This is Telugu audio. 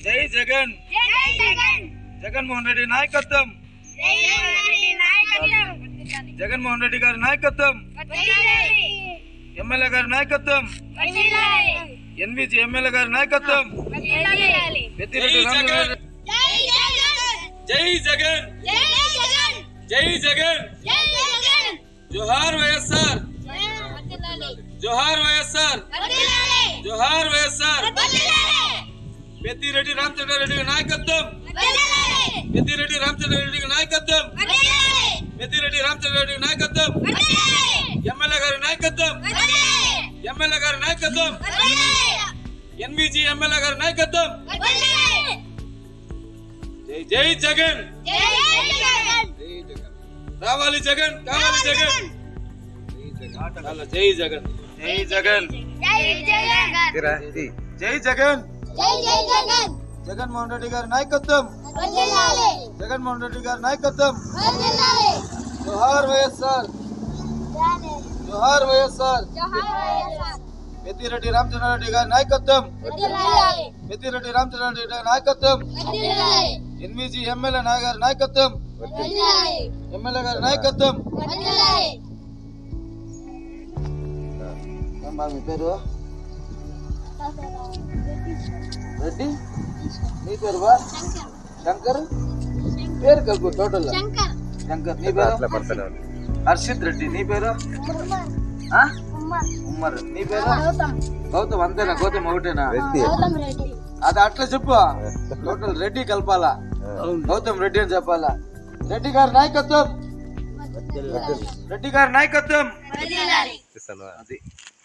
జై జగన్ జగన్మోహన్ రెడ్డి నాయకత్వం జగన్మోహన్ రెడ్డి గారి నాయకత్వం ఎమ్మెల్యే గారి నాయకత్వం ఎన్విజి ఎమ్మెల్యే గారి నాయకత్వం పెద్దిరెడ్డి రామచంద్రారెడ్డి జై జగన్ జై జగన్ జోహార్ వైఎస్ఆర్ జోహార్ వైఎస్ఆర్ జోహార్ వైఎస్ఆర్ పెద్దిరెడ్డి రామచంద్రారెడ్డి గారి నాయకత్వం పెద్దిరెడ్డి రామచంద్రారెడ్డి గారి నాయకత్వం పెద్దిరెడ్డి రామచంద్రారెడ్డి గారి నాయకత్వం ఎమ్మెల్యే గారి నాయకత్వం ఎమ్మెల్యే గారి నాయకత్వం ఎన్బిజి ఎమ్మెల్యే గారి నాయకత్వం జై జై జగన్ రావాలి జగన్ కావాలి జగన్ చాలా జై జగన్ జై జగన్ జై జగన్ జగన్మోహన్ రెడ్డి గారి నాయకత్వం జగన్మోహన్ రెడ్డి గారి నాయకత్వం జోహార్ వైఎస్ఆర్ జోహార్ వైఎస్ఆర్ పెద్దిరెడ్డి రామచంద్రారెడ్డి గారి నాయకత్వం పెద్దిరెడ్డి రామచంద్రారెడ్డి గారి నాయకత్వం ఎన్విజి ఎమ్మెల్యే నా గారి నాయకత్వం ఎమ్మెల్యే గారి నాయకత్వం ఏమ్మా మీ పేరు రెడ్డి నీ పేరు బా శంకర్ పేరు కలుపు టోటల్ శంకర్ నీ పేరు హర్షిత్ రెడ్డి నీ పేరు ఆ? ఉమ్మర్ నీ పేరు గౌతమ్ అంతేనా గౌతమ్ ఒకటేనా అది అట్లా చెప్పు టోటల్ రెడ్డి కలపాలా గౌతమ్ రెడ్డి అని చెప్పాలా రెడ్డి గారి నాయకత్వం రెడ్డి గారి నాయకత్వం అది